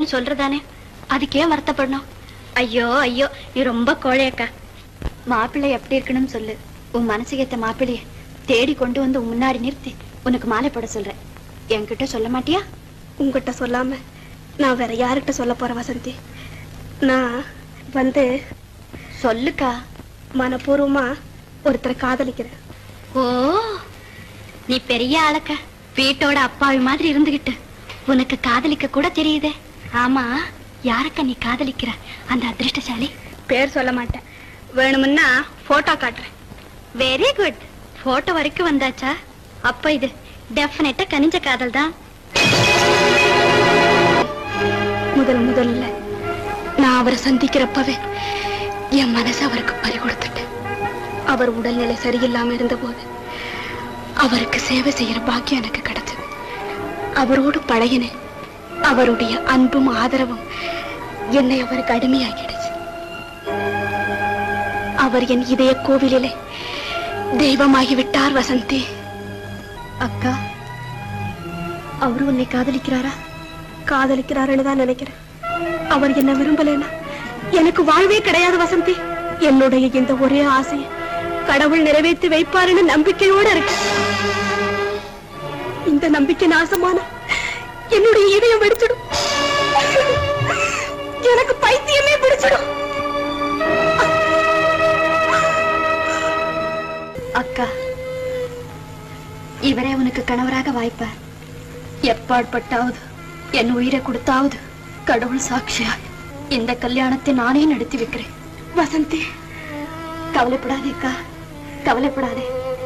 பிடிக்கும்னு சொல்றதானே அதுக்கே வருத்தப்படணும் ஐயோ ஐயோ நீ ரொம்ப கோழையக்கா மாப்பிள்ளை எப்படி இருக்கணும்னு சொல்லு உன் மனசுக்கு ஏத்த மாப்பிள்ளைய தேடி கொண்டு வந்து உன் முன்னாடி நிறுத்தி உனக்கு மாலை போட சொல்றேன் என்கிட்ட சொல்ல மாட்டியா உங்ககிட்ட சொல்லாம நான் வேற யாருக்கிட்ட சொல்ல போறேன் வசந்தி நான் வந்து சொல்லுக்கா மனப்பூர்வமா ஒருத்தரை காதலிக்கிறேன் ஓ நீ பெரிய ஆளக்கா வீட்டோட அப்பாவி மாதிரி இருந்துகிட்டு உனக்கு காதலிக்க கூட தெரியுதே ஆமா யாரக்கா நீ காதலிக்கிற அந்த அதிர்ஷ்டசாலி பேர் சொல்ல மாட்டேன் வேணுமுன்னா போட்டோ காட்டுறேன் வெரி குட் போட்டோ வரைக்கும் வந்தாச்சா அப்ப இது டெஃபினட்டா கனிஞ்ச காதல் தான் முதல் முதல்ல நான் அவரை சந்திக்கிறப்பவே என் மனசை அவருக்கு பறி கொடுத்துட்டேன் அவர் உடல்நிலை சரியில்லாம இருந்தபோது அவருக்கு சேவை செய்யற பாக்கியம் எனக்கு கிடைச்சது அவரோடு பழகினேன் அவருடைய அன்பும் ஆதரவும் என்னை அவருக்கு அடிமையாக்கிடுச்சு அவர் என் இதய கோவிலிலே தெய்வமாகி விட்டார் வசந்தி அக்கா அவரு உன்னை காதலிக்கிறாரா காதலிக்கிறாருன்னு தான் நினைக்கிறேன் அவர் என்ன விரும்பலைன்னா எனக்கு வாழ்வே கிடையாது வசந்தி என்னுடைய இந்த ஒரே ஆசையை கடவுள் நிறைவேற்றி வைப்பாருன்னு நம்பிக்கையோட இருக்கு இந்த நம்பிக்கை நாசமான என்னுடைய இதயம் வெடிச்சிடும் எனக்கு பைத்தியமே பிடிச்சிடும் அக்கா இவரே உனக்கு கணவராக வாய்ப்பார் எப்பாட்பட்டாவது என் உயிரை கொடுத்தாவது கடவுள் சாட்சியாய் இந்த கல்யாணத்தை நானே நடத்தி வைக்கிறேன் வசந்தி கவலைப்படாதே அக்கா கவலைப்படாதே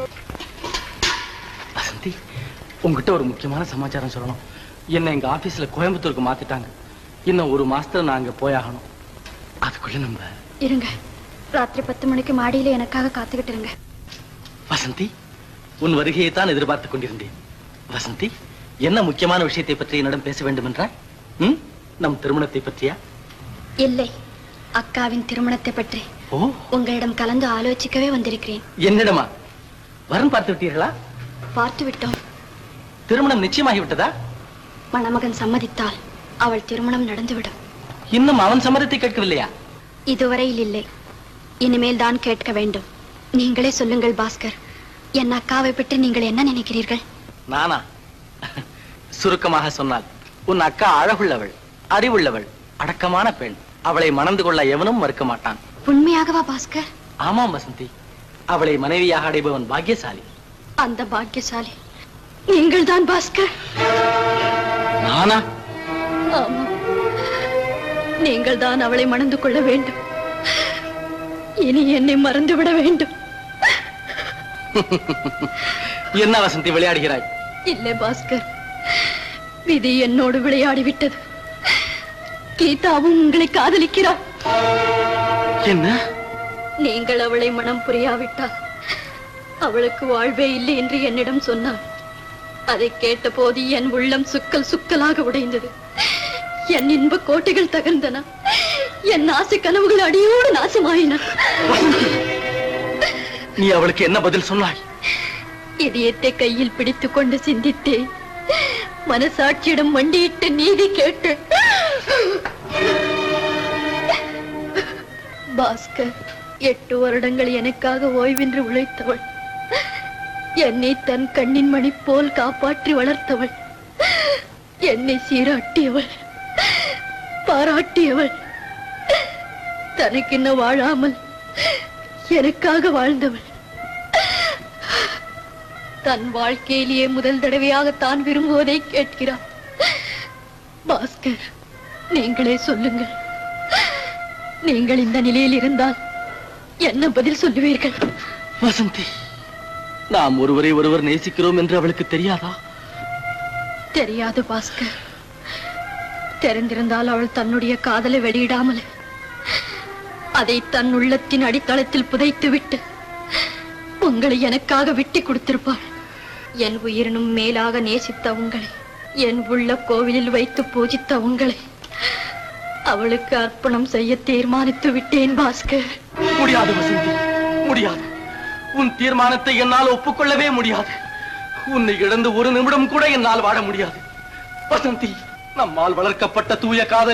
வசந்தி உங்ககிட்ட ஒரு முக்கியமான சமாச்சாரம் சொல்லணும் என்னை எங்க ஆபீஸ்ல கோயம்புத்தூருக்கு மாத்திட்டாங்க இன்னும் ஒரு மாசத்துல நான் அங்க போயாகணும் அதுக்குள்ள நம்ம இருங்க ராத்திரி பத்து மணிக்கு மாடியில எனக்காக காத்துக்கிட்டு இருங்க வசந்தி உன் வருகையை தான் எதிர்பார்த்துக் கொண்டிருந்தேன் வசந்தி என்ன முக்கியமான விஷயத்தை பற்றி என்னிடம் பேச வேண்டும் என்றால் ம் நம் திருமணத்தை பற்றியா இல்லை அக்காவின் திருமணத்தை பற்றி ஓ உங்களிடம் கலந்து ஆலோசிக்கவே வந்திருக்கிறேன் என்னிடமா வரன் பார்த்து விட்டீர்களா பார்த்து விட்டோம் திருமணம் நிச்சயமாகி விட்டதா மணமகன் சம்மதித்தால் அவள் திருமணம் நடந்துவிடும் இன்னும் அவன் சம்மதத்தை கேட்கவில்லையா இதுவரையில் இல்லை இனிமேல் தான் கேட்க வேண்டும் நீங்களே சொல்லுங்கள் பாஸ்கர் என் அக்காவை பற்றி நீங்கள் என்ன நினைக்கிறீர்கள் நானா சுருக்கமாக சொன்னால் உன் அக்கா அழகுள்ளவள் அறிவுள்ளவள் அடக்கமான பெண் அவளை மணந்து கொள்ள எவனும் மறுக்க மாட்டான் உண்மையாகவா பாஸ்கர் ஆமாம் வசந்தி அவளை மனைவியாக அடைபவன் பாக்கியசாலி அந்த பாக்கியசாலி நீங்கள் தான் பாஸ்கர் நானா ஆமாம் நீங்கள் தான் அவளை மணந்து கொள்ள வேண்டும் இனி என்னை மறந்துவிட வேண்டும் என்ன வசந்தி விளையாடுகிறாய் இல்லை பாஸ்கர் விதி என்னோடு விளையாடி விட்டது கீதாவும் உங்களை காதலிக்கிறார் என்ன நீங்கள் அவளை மனம் புரியாவிட்டால் அவளுக்கு வாழ்வே இல்லை என்று என்னிடம் சொன்னாள் அதை கேட்டபோது என் உள்ளம் சுக்கல் சுக்கலாக உடைந்தது என் இன்ப கோட்டைகள் தகர்ந்தன என் ஆசை கனவுகள் அடியோடு நாசமாயின நீ அவளுக்கு என்ன பதில் சொன்னாய் இதயத்தை கையில் பிடித்துக் கொண்டு சிந்தித்தேன் மனசாட்சியிடம் மண்டியிட்டு நீதி கேட்டு பாஸ்கர் எட்டு வருடங்கள் எனக்காக ஓய்வின்றி உழைத்தவள் என்னை தன் கண்ணின் மணி போல் காப்பாற்றி வளர்த்தவள் என்னை சீராட்டியவள் பாராட்டியவள் தனக்கென்ன வாழாமல் எனக்காக வாழ்ந்தவள் தன் வாழ்க்கையிலேயே முதல் தடவையாக தான் விரும்புவதை கேட்கிறார் பாஸ்கர் நீங்களே சொல்லுங்கள் நீங்கள் இந்த நிலையில் இருந்தால் என்ன பதில் சொல்லுவீர்கள் வசந்தி நாம் ஒருவரை ஒருவர் நேசிக்கிறோம் என்று அவளுக்கு தெரியாதா தெரியாது பாஸ்கர் தெரிந்திருந்தால் அவள் தன்னுடைய காதலை வெளியிடாமல் அதை தன் உள்ளத்தின் அடித்தளத்தில் புதைத்துவிட்டு உங்களை எனக்காக விட்டு கொடுத்திருப்பாள் என் உயிரினும் மேலாக நேசித்த உங்களை என் உள்ள கோவிலில் வைத்து பூஜித்த உங்களை அவளுக்கு அர்ப்பணம் செய்ய தீர்மானித்து விட்டேன் பாஸ்கர் முடியாது வசந்தி முடியாது உன் தீர்மானத்தை என்னால் ஒப்புக்கொள்ளவே முடியாது உன்னை இழந்து ஒரு நிமிடம் கூட என்னால் வாழ முடியாது வசந்தி நம்மால் வளர்க்கப்பட்ட தூய காதல்